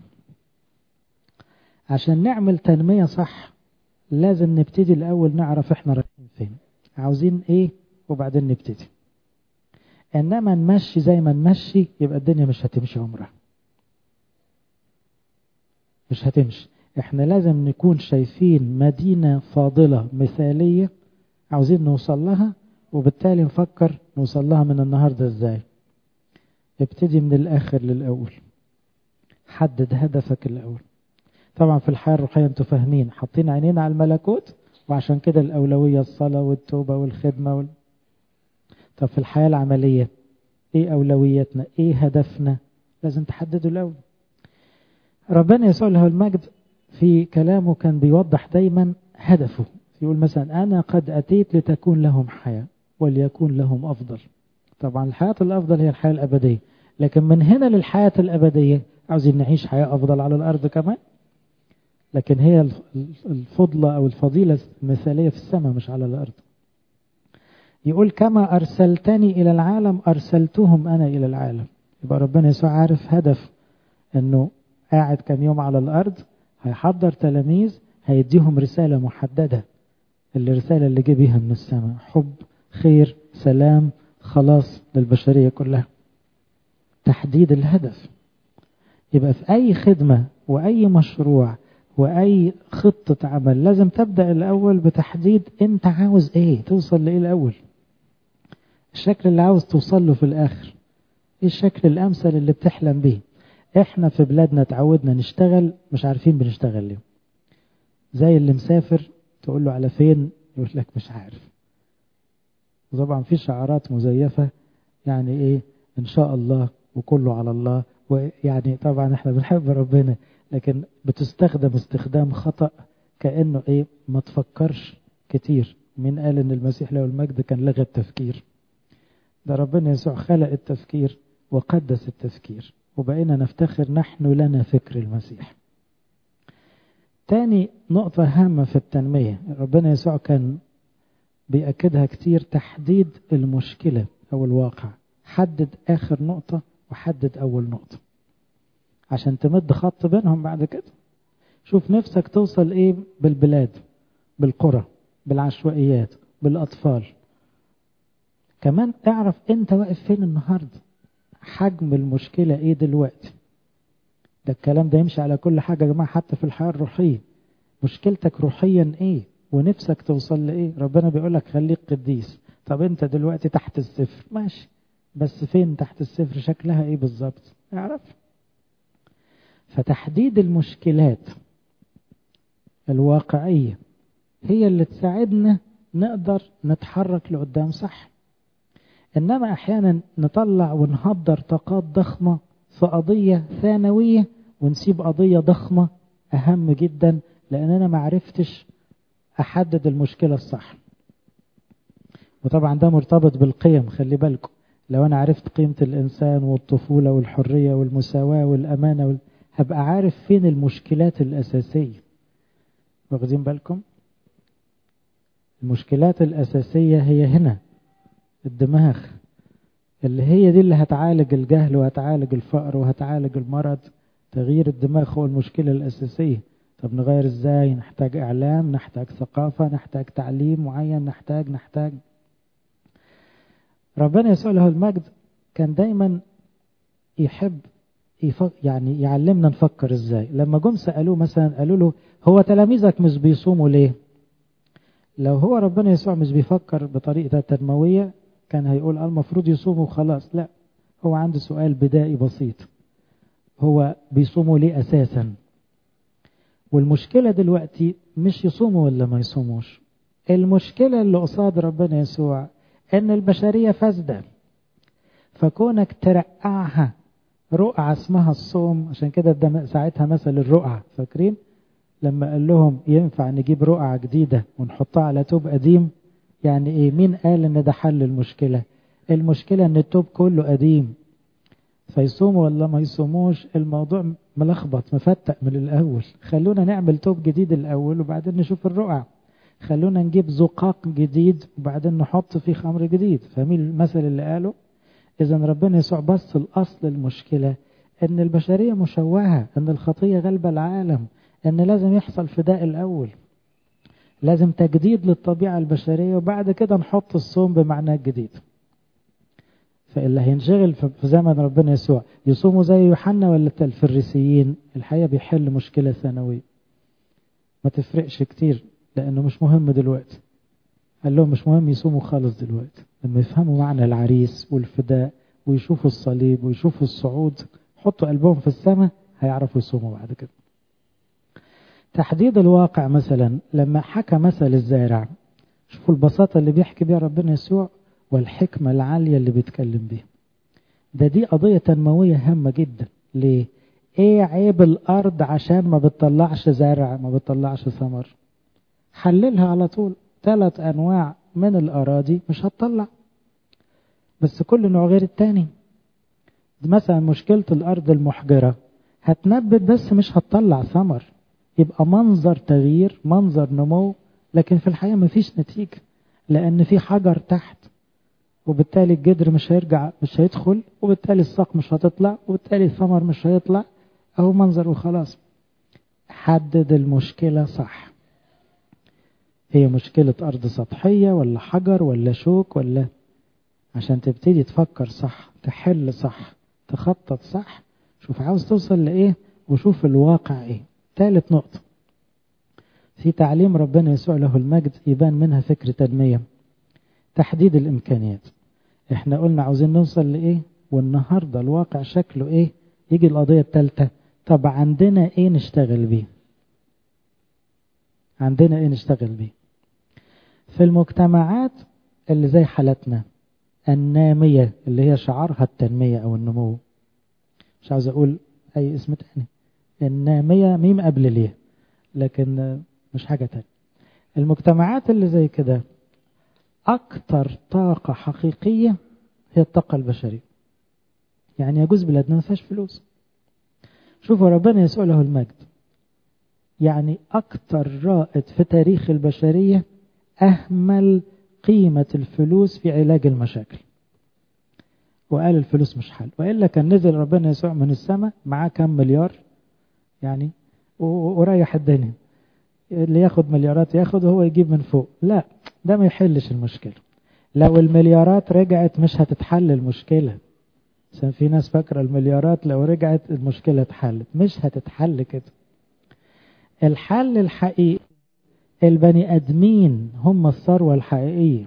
عشان نعمل تنمية صح لازم نبتدي الأول نعرف احنا رايحين فين عاوزين ايه وبعدين نبتدي انما نمشي زي ما نمشي يبقى الدنيا مش هتمشي عمرها مش هتمشي احنا لازم نكون شايفين مدينة فاضلة مثالية عاوزين نوصل لها وبالتالي نفكر نوصل لها من النهاردة ازاي ابتدي من الاخر للاول حدد هدفك الاول طبعا في الحياة الروحية انتوا فاهمين حاطين عينينا على الملكوت وعشان كده الأولوية الصلاة والتوبة والخدمة وال... طب في الحياة العملية ايه أولوياتنا ايه هدفنا لازم تحدده الأول ربنا يسوع له المجد في كلامه كان بيوضح دايما هدفه يقول مثلا أنا قد أتيت لتكون لهم حياة وليكون لهم أفضل طبعا الحياة الأفضل هي الحياة الأبدية لكن من هنا للحياة الأبدية عاوزين نعيش حياة أفضل على الأرض كمان لكن هي الفضلة أو الفضيلة المثالية في السماء مش على الأرض يقول كما أرسلتني إلى العالم أرسلتهم أنا إلى العالم يبقى ربنا يسوع عارف هدف أنه قاعد كم يوم على الأرض هيحضر تلاميذ هيديهم رسالة محددة الرسالة اللي جه بيها من السماء حب خير سلام خلاص للبشرية كلها تحديد الهدف يبقى في أي خدمة وأي مشروع وأي خطة عمل لازم تبدأ الأول بتحديد أنت عاوز إيه توصل لإيه الأول الشكل اللي عاوز توصل له في الآخر إيه الشكل الأمثل اللي بتحلم بيه إحنا في بلادنا تعودنا نشتغل مش عارفين بنشتغل ليه زي اللي مسافر تقول له على فين يقول لك مش عارف وطبعا في شعارات مزيفة يعني إيه إن شاء الله وكله على الله ويعني طبعا احنا بنحب ربنا لكن بتستخدم استخدام خطأ كأنه ايه ما تفكرش كتير مين قال ان المسيح له المجد كان لغى التفكير ده ربنا يسوع خلق التفكير وقدس التفكير وبقينا نفتخر نحن لنا فكر المسيح تاني نقطة هامة في التنمية ربنا يسوع كان بيأكدها كتير تحديد المشكلة أو الواقع حدد آخر نقطة وحدد أول نقطة عشان تمد خط بينهم بعد كده شوف نفسك توصل ايه بالبلاد بالقرى بالعشوائيات بالأطفال كمان اعرف انت واقف فين النهاردة حجم المشكلة ايه دلوقتي ده الكلام ده يمشي على كل حاجة يا جماعة حتى في الحياة الروحية مشكلتك روحيا ايه ونفسك توصل لايه ربنا بيقولك خليك قديس طب انت دلوقتي تحت الصفر ماشي بس فين تحت الصفر شكلها ايه بالظبط اعرف فتحديد المشكلات الواقعية هي اللي تساعدنا نقدر نتحرك لقدام صح إنما أحيانا نطلع ونهدر طاقات ضخمة في قضية ثانوية ونسيب قضية ضخمة أهم جدا لأن أنا معرفتش أحدد المشكلة الصح وطبعا ده مرتبط بالقيم خلي بالكم لو أنا عرفت قيمة الإنسان والطفولة والحرية والمساواة والأمانة وال... هبقى عارف فين المشكلات الأساسية واخدين بالكم المشكلات الأساسية هي هنا الدماغ اللي هي دي اللي هتعالج الجهل وهتعالج الفقر وهتعالج المرض تغيير الدماغ هو المشكلة الأساسية طب نغير ازاي نحتاج إعلام نحتاج ثقافة نحتاج تعليم معين نحتاج نحتاج ربنا يسوع له المجد كان دايما يحب يعني يعلمنا نفكر ازاي لما جم سألوه مثلا قالوا له هو تلاميذك مش بيصوموا ليه لو هو ربنا يسوع مش بيفكر بطريقة تنموية كان هيقول المفروض يصوموا وخلاص لا هو عنده سؤال بدائي بسيط هو بيصوموا ليه أساسا والمشكلة دلوقتي مش يصوموا ولا ما يصوموش المشكلة اللي قصاد ربنا يسوع ان البشرية فاسدة فكونك ترقعها رقعة اسمها الصوم عشان كده ده ساعتها مثل الرقعة فاكرين لما قال لهم ينفع نجيب رقعة جديدة ونحطها على توب قديم يعني ايه مين قال ان ده حل المشكلة المشكلة ان التوب كله قديم فيصوموا ولا ما يصوموش الموضوع ملخبط مفتق من الاول خلونا نعمل توب جديد الاول وبعدين نشوف الرقعة خلونا نجيب زقاق جديد وبعدين نحط فيه خمر جديد فاهمين المثل اللي قاله اذا ربنا يسوع بص الاصل المشكلة ان البشرية مشوهة ان الخطية غالبة العالم ان لازم يحصل فداء الاول لازم تجديد للطبيعة البشرية وبعد كده نحط الصوم بمعنى الجديد فاللي هينشغل في زمن ربنا يسوع يصوموا زي يوحنا ولا الفريسيين الحقيقة بيحل مشكلة ثانوية ما تفرقش كتير لأنه مش مهم دلوقتي قال لهم مش مهم يصوموا خالص دلوقتي لما يفهموا معنى العريس والفداء ويشوفوا الصليب ويشوفوا الصعود حطوا قلبهم في السماء هيعرفوا يصوموا بعد كده تحديد الواقع مثلا لما حكى مثل الزارع شوفوا البساطة اللي بيحكي بيها ربنا يسوع والحكمة العالية اللي بيتكلم بيها ده دي قضية تنموية هامة جدا ليه ايه عيب الارض عشان ما بتطلعش زرع ما بتطلعش ثمر حللها على طول ثلاث انواع من الاراضي مش هتطلع بس كل نوع غير التاني مثلا مشكلة الارض المحجرة هتنبت بس مش هتطلع ثمر يبقى منظر تغيير منظر نمو لكن في الحقيقة مفيش نتيجة لأن في حجر تحت وبالتالي الجدر مش هيرجع مش هيدخل وبالتالي الساق مش هتطلع وبالتالي الثمر مش هيطلع أهو منظر وخلاص حدد المشكلة صح هي مشكلة أرض سطحية ولا حجر ولا شوك ولا عشان تبتدي تفكر صح تحل صح تخطط صح شوف عاوز توصل لإيه وشوف الواقع إيه ثالث نقطة في تعليم ربنا يسوع له المجد يبان منها فكر تنمية تحديد الإمكانيات احنا قلنا عاوزين نوصل لإيه والنهاردة الواقع شكله إيه يجي القضية الثالثة طب عندنا إيه نشتغل بيه عندنا إيه نشتغل بيه في المجتمعات اللي زي حالتنا النامية اللي هي شعارها التنمية أو النمو مش عاوز أقول أي اسم تاني النامية ميم قبل ليه لكن مش حاجة تانية المجتمعات اللي زي كده أكتر طاقة حقيقية هي الطاقة البشرية يعني يجوز بلادنا ما فيهاش فلوس شوفوا ربنا يسوع له المجد يعني أكتر رائد في تاريخ البشرية أهمل قيمة الفلوس في علاج المشاكل وقال الفلوس مش حل وإلا كان نزل ربنا يسوع من السماء معاه كم مليار يعني وريح الدنيا اللي ياخد مليارات ياخد وهو يجيب من فوق لا ده ما يحلش المشكلة لو المليارات رجعت مش هتتحل المشكلة عشان في ناس فاكرة المليارات لو رجعت المشكلة اتحلت مش هتتحل كده الحل الحقيقي البني ادمين هم الثروة الحقيقية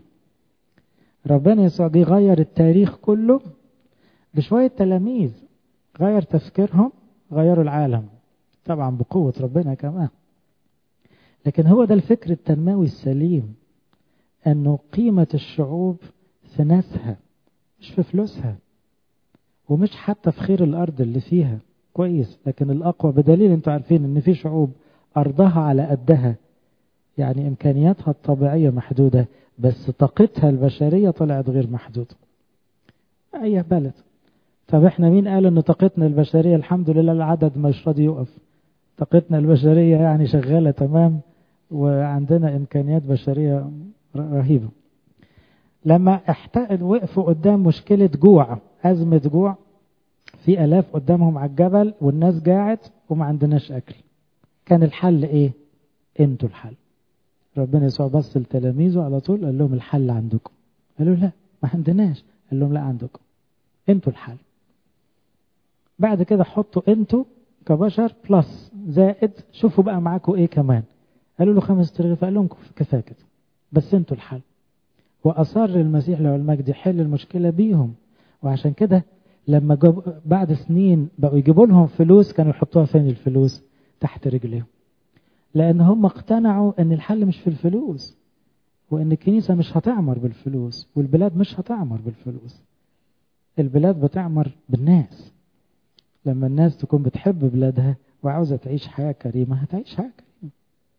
ربنا يسوع جه غير التاريخ كله بشوية تلاميذ غير تفكيرهم غيروا العالم طبعا بقوة ربنا كمان لكن هو ده الفكر التنموي السليم انه قيمة الشعوب في ناسها مش في فلوسها ومش حتى في خير الارض اللي فيها كويس لكن الاقوى بدليل انتوا عارفين ان في شعوب ارضها على قدها يعني امكانياتها الطبيعية محدودة بس طاقتها البشرية طلعت غير محدودة اي بلد طب احنا مين قال ان طاقتنا البشرية الحمد لله العدد مش راضي يقف طاقتنا البشرية يعني شغالة تمام وعندنا امكانيات بشرية رهيبة لما احتقد وقفوا قدام مشكلة جوع أزمة جوع في ألاف قدامهم على الجبل والناس جاعت وما عندناش أكل كان الحل إيه؟ أنتوا الحل ربنا يسوع بص لتلاميذه على طول قال لهم الحل عندكم قالوا لا ما عندناش قال لهم لا عندكم أنتوا الحل بعد كده حطوا أنتوا كبشر بلس زائد شوفوا بقى معاكم إيه كمان قالوا له خمس ترغيف قال لهم كفايه كده بس انتوا الحل واصر المسيح له المجد يحل المشكله بيهم وعشان كده لما جاب بعد سنين بقوا يجيبوا لهم فلوس كانوا يحطوها فين الفلوس تحت رجليهم لان هم اقتنعوا ان الحل مش في الفلوس وان الكنيسه مش هتعمر بالفلوس والبلاد مش هتعمر بالفلوس البلاد بتعمر بالناس لما الناس تكون بتحب بلادها وعاوزة تعيش حياة كريمة هتعيش حياة كريمة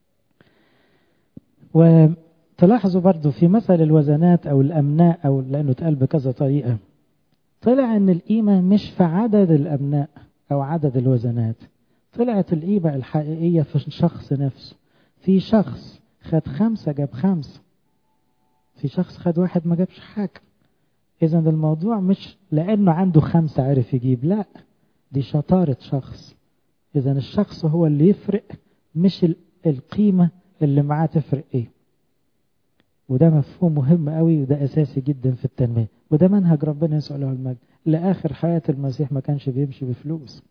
وتلاحظوا برضو في مثل الوزنات أو الأمناء أو لأنه اتقال بكذا طريقة طلع أن القيمة مش في عدد الأبناء أو عدد الوزنات طلعت القيمة الحقيقية في الشخص نفسه في شخص خد خمسة جاب خمسة في شخص خد واحد ما جابش حاجة إذا الموضوع مش لأنه عنده خمسة عرف يجيب لا دي شطارة شخص إذا الشخص هو اللي يفرق مش القيمة اللي معاه تفرق إيه وده مفهوم مهم قوي وده أساسي جدا في التنمية وده منهج ربنا يسوع له المجد لآخر حياة المسيح ما كانش بيمشي بفلوس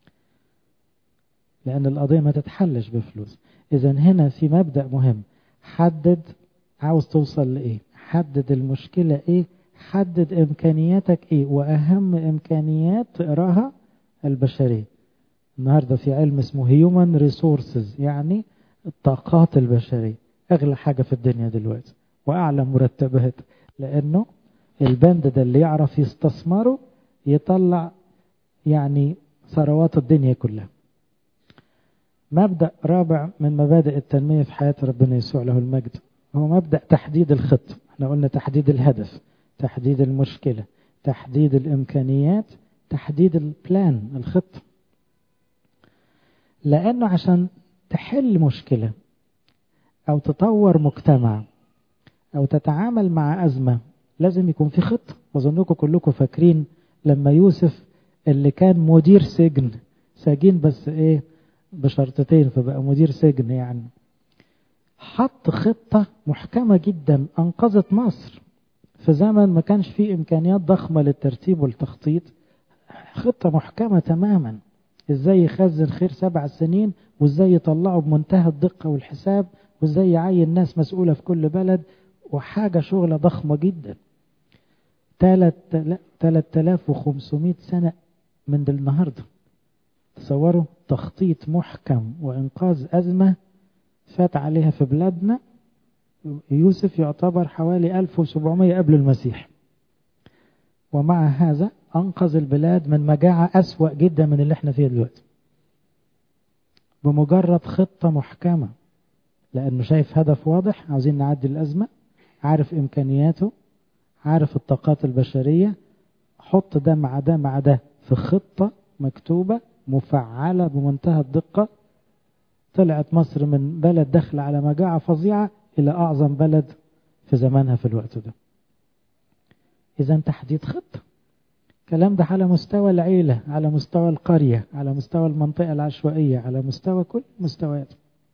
لأن القضية ما تتحلش بفلوس إذا هنا في مبدأ مهم حدد عاوز توصل لإيه حدد المشكلة إيه حدد إمكانياتك إيه وأهم إمكانيات تقراها البشرية النهاردة في علم اسمه Human Resources يعني الطاقات البشرية أغلى حاجة في الدنيا دلوقتي وأعلى مرتبات لأنه البند ده اللي يعرف يستثمره يطلع يعني ثروات الدنيا كلها مبدأ رابع من مبادئ التنمية في حياة ربنا يسوع له المجد هو مبدأ تحديد الخط احنا قلنا تحديد الهدف تحديد المشكلة تحديد الإمكانيات تحديد البلان الخطة لأنه عشان تحل مشكلة أو تطور مجتمع أو تتعامل مع أزمة لازم يكون في خطة وظنكم كلكم فاكرين لما يوسف اللي كان مدير سجن سجين بس ايه بشرطتين فبقى مدير سجن يعني حط خطة محكمة جدا أنقذت مصر في زمن ما كانش فيه إمكانيات ضخمة للترتيب والتخطيط خطة محكمة تماما إزاي يخزن خير سبع سنين وإزاي يطلعه بمنتهى الدقة والحساب وإزاي يعين ناس مسؤولة في كل بلد وحاجة شغلة ضخمة جدا 3500 سنة من النهاردة تصوروا تخطيط محكم وإنقاذ أزمة فات عليها في بلادنا يوسف يعتبر حوالي 1700 قبل المسيح ومع هذا أنقذ البلاد من مجاعة أسوأ جدا من اللي احنا فيها دلوقتي بمجرد خطة محكمة لأنه شايف هدف واضح عاوزين نعدي الأزمة عارف إمكانياته عارف الطاقات البشرية حط ده مع ده مع ده في خطة مكتوبة مفعلة بمنتهى الدقة طلعت مصر من بلد دخل على مجاعة فظيعة إلى أعظم بلد في زمانها في الوقت ده إذا تحديد خطة الكلام ده على مستوى العيلة على مستوى القرية على مستوى المنطقة العشوائية على مستوى كل مستويات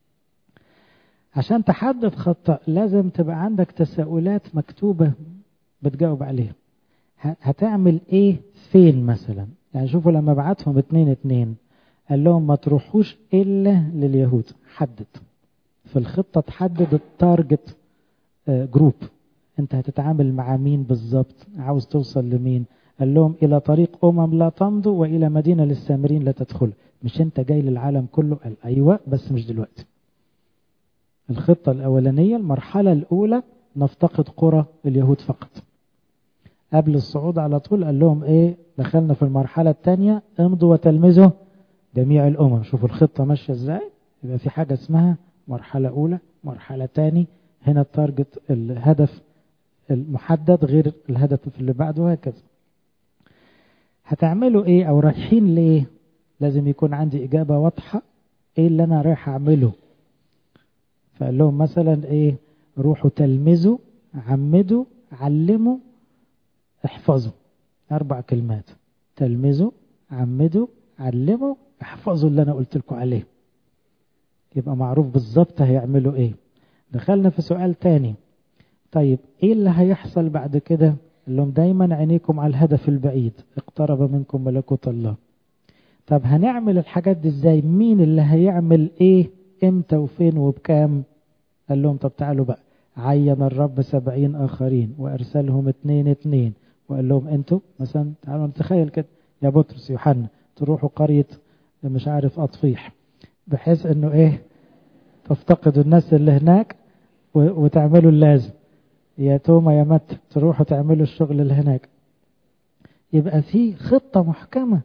عشان تحدد خطة لازم تبقى عندك تساؤلات مكتوبة بتجاوب عليها هتعمل ايه فين مثلا يعني شوفوا لما بعتهم اتنين اتنين قال لهم ما تروحوش الا لليهود حدد في الخطة تحدد التارجت جروب انت هتتعامل مع مين بالظبط عاوز توصل لمين قال لهم الى طريق امم لا تمضوا والى مدينة للسامرين لا تدخل مش انت جاي للعالم كله قال ايوه بس مش دلوقتي الخطة الاولانية المرحلة الاولى نفتقد قرى اليهود فقط قبل الصعود على طول قال لهم ايه دخلنا في المرحلة الثانية امضوا وتلمذوا جميع الامم شوفوا الخطة ماشية ازاي يبقى في حاجة اسمها مرحلة اولى مرحلة ثاني هنا التارجت الهدف المحدد غير الهدف اللي بعده وهكذا هتعملوا ايه او رايحين ليه لازم يكون عندي اجابة واضحة ايه اللي انا رايح اعمله فقال لهم مثلا ايه روحوا تلمذوا عمدوا علموا احفظوا اربع كلمات تلمذوا عمدوا علموا احفظوا اللي انا قلت لكم عليه يبقى معروف بالظبط هيعملوا ايه دخلنا في سؤال تاني طيب ايه اللي هيحصل بعد كده قال لهم دايما عينيكم على الهدف البعيد اقترب منكم ملكوت الله طب هنعمل الحاجات دي ازاي مين اللي هيعمل ايه امتى وفين وبكام قال لهم طب تعالوا بقى عين الرب سبعين آخرين وأرسلهم اتنين اتنين وقال لهم انتوا مثلا تعالوا نتخيل كده يا بطرس يوحنا تروحوا قرية مش عارف أطفيح بحيث انه ايه تفتقدوا الناس اللي هناك وتعملوا اللازم يا توما يا مت تروحوا تعملوا الشغل اللي هناك يبقى في خطة محكمة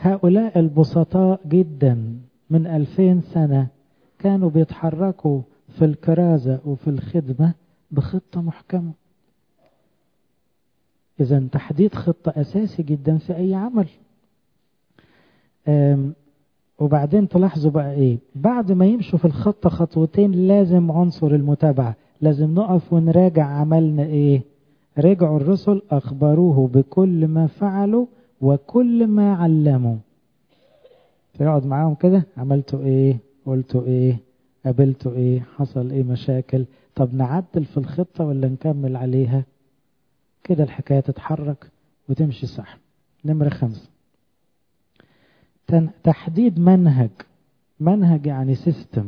هؤلاء البسطاء جدا من ألفين سنة كانوا بيتحركوا في الكرازة وفي الخدمة بخطة محكمة إذا تحديد خطة أساسي جدا في أي عمل وبعدين تلاحظوا بقى إيه بعد ما يمشوا في الخطة خطوتين لازم عنصر المتابعة لازم نقف ونراجع عملنا إيه رجعوا الرسل أخبروه بكل ما فعلوا وكل ما علموا فيقعد معاهم كده عملتوا إيه قلتوا إيه قابلتوا إيه حصل إيه مشاكل طب نعدل في الخطة ولا نكمل عليها كده الحكاية تتحرك وتمشي صح نمرة خمسة تحديد منهج منهج يعني سيستم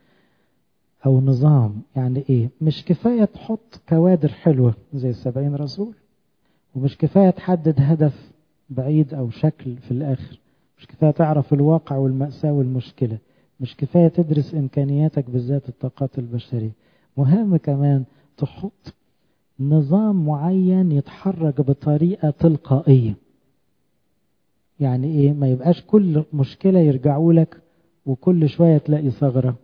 أو نظام يعني إيه مش كفاية تحط كوادر حلوة زي السبعين رسول ومش كفاية تحدد هدف بعيد أو شكل في الآخر مش كفاية تعرف الواقع والمأساة والمشكلة مش كفاية تدرس إمكانياتك بالذات الطاقات البشرية مهم كمان تحط نظام معين يتحرك بطريقة تلقائية يعني ايه ما يبقاش كل مشكلة يرجعوا لك وكل شوية تلاقي ثغرة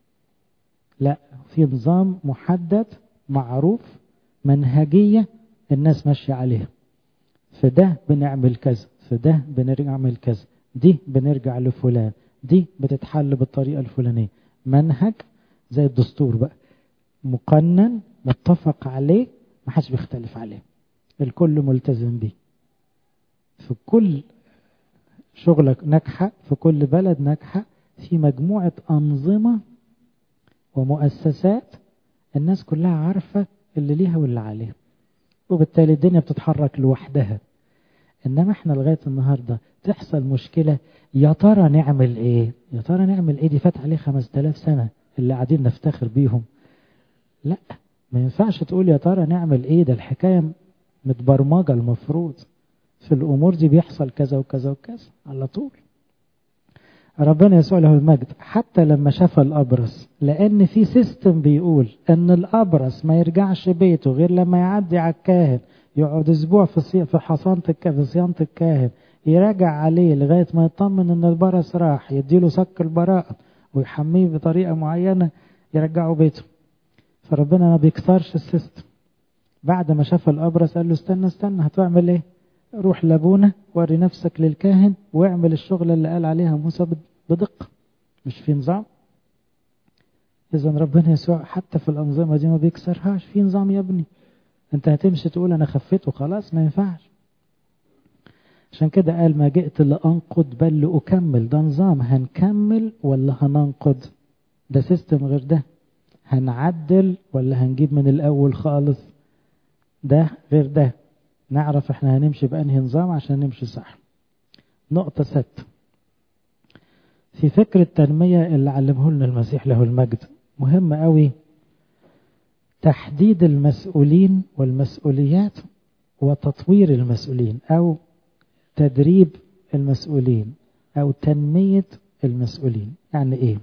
لا في نظام محدد معروف منهجية الناس ماشية عليها في ده بنعمل كذا في ده بنعمل كذا دي بنرجع لفلان دي بتتحل بالطريقة الفلانية منهج زي الدستور بقى مقنن متفق عليه ما حدش بيختلف عليه الكل ملتزم بيه في كل شغلك ناجحة في كل بلد ناجحة في مجموعة أنظمة ومؤسسات الناس كلها عارفة اللي ليها واللي عليها وبالتالي الدنيا بتتحرك لوحدها إنما إحنا لغاية النهاردة تحصل مشكلة يا ترى نعمل إيه يا ترى نعمل إيه دي فات عليه خمس تلاف سنة اللي قاعدين نفتخر بيهم لا ما ينفعش تقول يا ترى نعمل إيه ده الحكاية متبرمجة المفروض في الأمور دي بيحصل كذا وكذا وكذا على طول ربنا يسوع له المجد حتى لما شاف الأبرص لأن في سيستم بيقول أن الأبرص ما يرجعش بيته غير لما يعدي على الكاهن يقعد أسبوع في في حصانة في صيانة الكاهن يراجع عليه لغاية ما يطمن أن البرص راح يديله صك البراءة ويحميه بطريقة معينة يرجعه بيته فربنا ما بيكسرش السيستم بعد ما شاف الأبرص قال له استنى استنى هتعمل ايه روح لابونا وري نفسك للكاهن واعمل الشغل اللي قال عليها موسى بدقة مش في نظام إذا ربنا يسوع حتى في الأنظمة دي ما بيكسرهاش في نظام يا ابني أنت هتمشي تقول أنا خفيت وخلاص ما ينفعش عشان كده قال ما جئت لأنقض بل لأكمل ده نظام هنكمل ولا هننقض ده سيستم غير ده هنعدل ولا هنجيب من الأول خالص ده غير ده نعرف احنا هنمشي بأنهي نظام عشان نمشي صح نقطة ست في فكر التنمية اللي علمه لنا المسيح له المجد مهم قوي تحديد المسؤولين والمسؤوليات وتطوير المسؤولين أو تدريب المسؤولين أو تنمية المسؤولين يعني إيه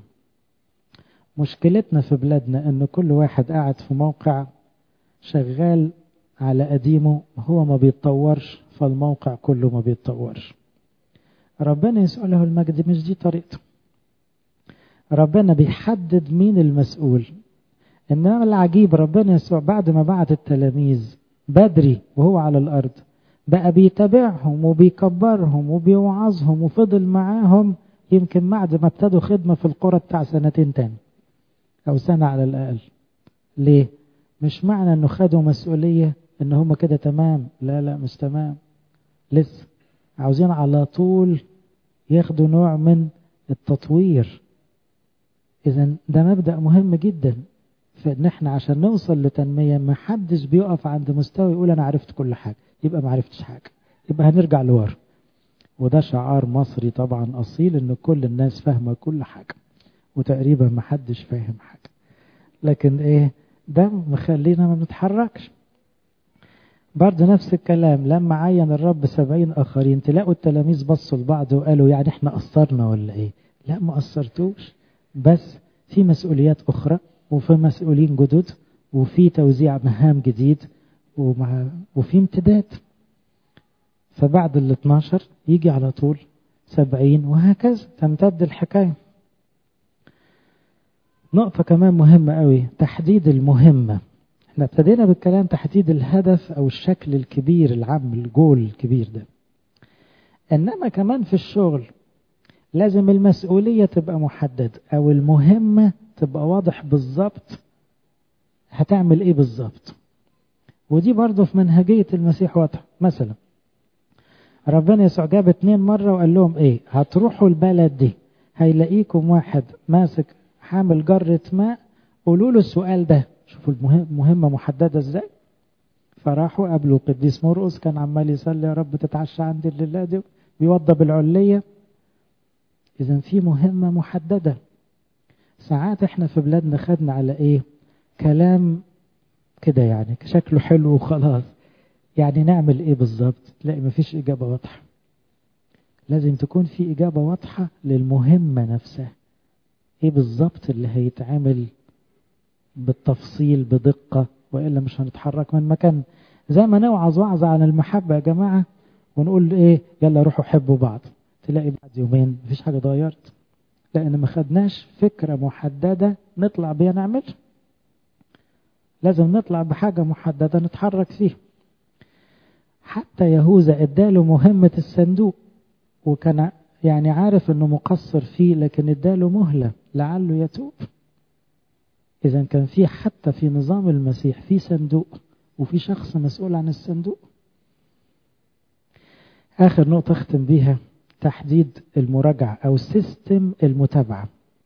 مشكلتنا في بلادنا أن كل واحد قاعد في موقع شغال على قديمه هو ما بيتطورش فالموقع كله ما بيتطورش ربنا يسأله المجد مش دي طريقته ربنا بيحدد مين المسؤول إنما العجيب ربنا يسوع بعد ما بعت التلاميذ بدري وهو على الأرض بقى بيتابعهم وبيكبرهم وبيوعظهم وفضل معاهم يمكن بعد ما ابتدوا خدمة في القرى بتاع سنتين تاني أو سنة على الأقل ليه؟ مش معنى أنه خدوا مسؤولية ان هم كده تمام لا لا مش تمام لسه عاوزين على طول ياخدوا نوع من التطوير اذا ده مبدأ مهم جدا فان احنا عشان نوصل لتنمية ما حدش بيقف عند مستوى يقول انا عرفت كل حاجة يبقى ما عرفتش حاجة يبقى هنرجع لورا وده شعار مصري طبعا اصيل ان كل الناس فاهمة كل حاجة وتقريبا ما حدش فاهم حاجة لكن ايه ده مخلينا ما بنتحركش برضه نفس الكلام لما عين الرب سبعين آخرين تلاقوا التلاميذ بصوا لبعض وقالوا يعني احنا قصرنا ولا ايه لا ما قصرتوش بس في مسؤوليات أخرى وفي مسؤولين جدد وفي توزيع مهام جديد ومع وفي امتداد فبعد ال 12 يجي على طول سبعين وهكذا تمتد الحكاية نقطة كمان مهمة قوي تحديد المهمة احنا ابتدينا بالكلام تحديد الهدف او الشكل الكبير العام الجول الكبير ده انما كمان في الشغل لازم المسؤولية تبقى محددة او المهمة تبقى واضح بالظبط هتعمل ايه بالظبط ودي برضه في منهجية المسيح واضحة مثلا ربنا يسوع جاب اتنين مرة وقال لهم ايه هتروحوا البلد دي هيلاقيكم واحد ماسك حامل جرة ماء قولوا له السؤال ده شوفوا المهمة محددة ازاي فراحوا قابلوا قديس مرقس كان عمال يصلي يا رب تتعشى عندي الليلة دي بيوضب العلية إذا في مهمة محددة ساعات احنا في بلادنا خدنا على ايه كلام كده يعني شكله حلو وخلاص يعني نعمل ايه بالظبط لا مفيش اجابة واضحة لازم تكون في اجابة واضحة للمهمة نفسها ايه بالظبط اللي هيتعمل بالتفصيل بدقة وإلا مش هنتحرك من مكان زي ما نوعظ وعظة عن المحبة يا جماعة ونقول ايه يلا روحوا حبوا بعض تلاقي بعد يومين مفيش حاجة اتغيرت لأن ما خدناش فكرة محددة نطلع بيها نعملها لازم نطلع بحاجة محددة نتحرك فيها حتى يهوذا اداله مهمة الصندوق وكان يعني عارف انه مقصر فيه لكن اداله مهلة لعله يتوب اذا كان في حتى في نظام المسيح في صندوق وفي شخص مسؤول عن الصندوق اخر نقطة اختم بيها تحديد المراجعة او سيستم المتابعة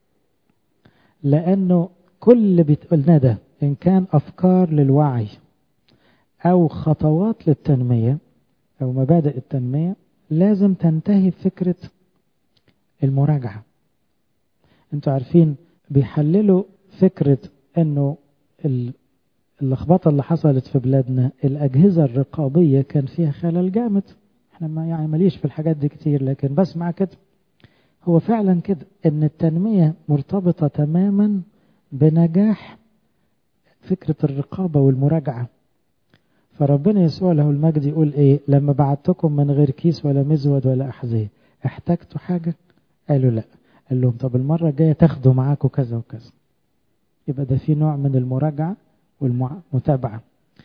لانه كل اللي بيتقولنا ده ان كان افكار للوعي او خطوات للتنمية او مبادئ التنمية لازم تنتهي بفكرة المراجعة انتوا عارفين بيحللوا فكرة انه اللخبطة اللي حصلت في بلادنا الأجهزة الرقابية كان فيها خلل جامد احنا ما يعني ماليش في الحاجات دي كتير لكن بسمع كده هو فعلا كده ان التنمية مرتبطة تماما بنجاح فكرة الرقابة والمراجعة فربنا يسوع له المجد يقول ايه لما بعتكم من غير كيس ولا مزود ولا أحذية احتجتوا حاجة قالوا لا قال لهم طب المرة الجاية تاخدوا معاكم كذا وكذا يبقى ده في نوع من المراجعة والمتابعة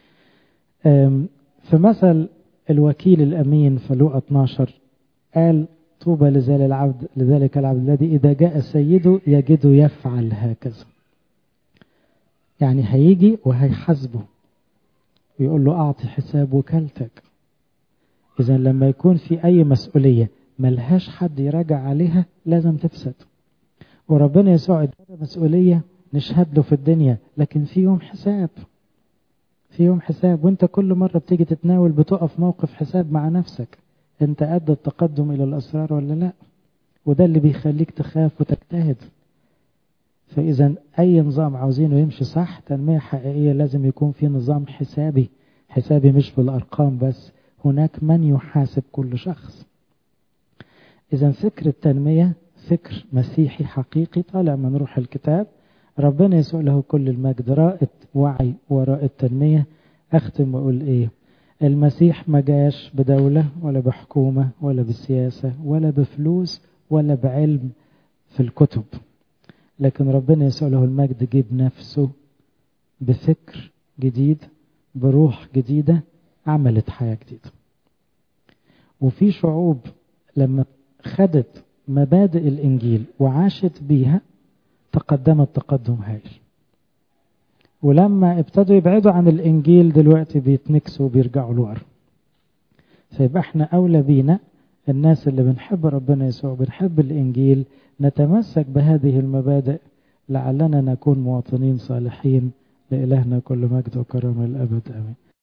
في مثل الوكيل الأمين في لوقا 12 قال طوبى لذلك العبد لذلك العبد الذي إذا جاء سيده يجده يفعل هكذا يعني هيجي وهيحاسبه ويقول له أعطي حساب وكالتك إذا لما يكون في أي مسؤولية ملهاش حد يراجع عليها لازم تفسد وربنا يسوع ادانا مسؤولية نشهد له في الدنيا لكن في يوم حساب في يوم حساب وانت كل مرة بتيجي تتناول بتقف موقف حساب مع نفسك انت قد التقدم الى الاسرار ولا لا وده اللي بيخليك تخاف وتجتهد فاذا اي نظام عاوزينه يمشي صح تنمية حقيقية لازم يكون في نظام حسابي حسابي مش بالارقام بس هناك من يحاسب كل شخص اذا فكر التنمية فكر مسيحي حقيقي طالع من روح الكتاب ربنا يسوع له كل المجد رائد وعي وراء التنمية أختم وأقول إيه المسيح ما جاش بدولة ولا بحكومة ولا بسياسة ولا بفلوس ولا بعلم في الكتب لكن ربنا يسوع له المجد جيب نفسه بفكر جديد بروح جديدة عملت حياة جديدة وفي شعوب لما خدت مبادئ الإنجيل وعاشت بيها تقدمت تقدم هائل ولما ابتدوا يبعدوا عن الإنجيل دلوقتي بيتنكسوا وبيرجعوا لورا فيبقى احنا أولى بينا الناس اللي بنحب ربنا يسوع بنحب الإنجيل نتمسك بهذه المبادئ لعلنا نكون مواطنين صالحين لإلهنا كل مجد وكرم الأبد آمين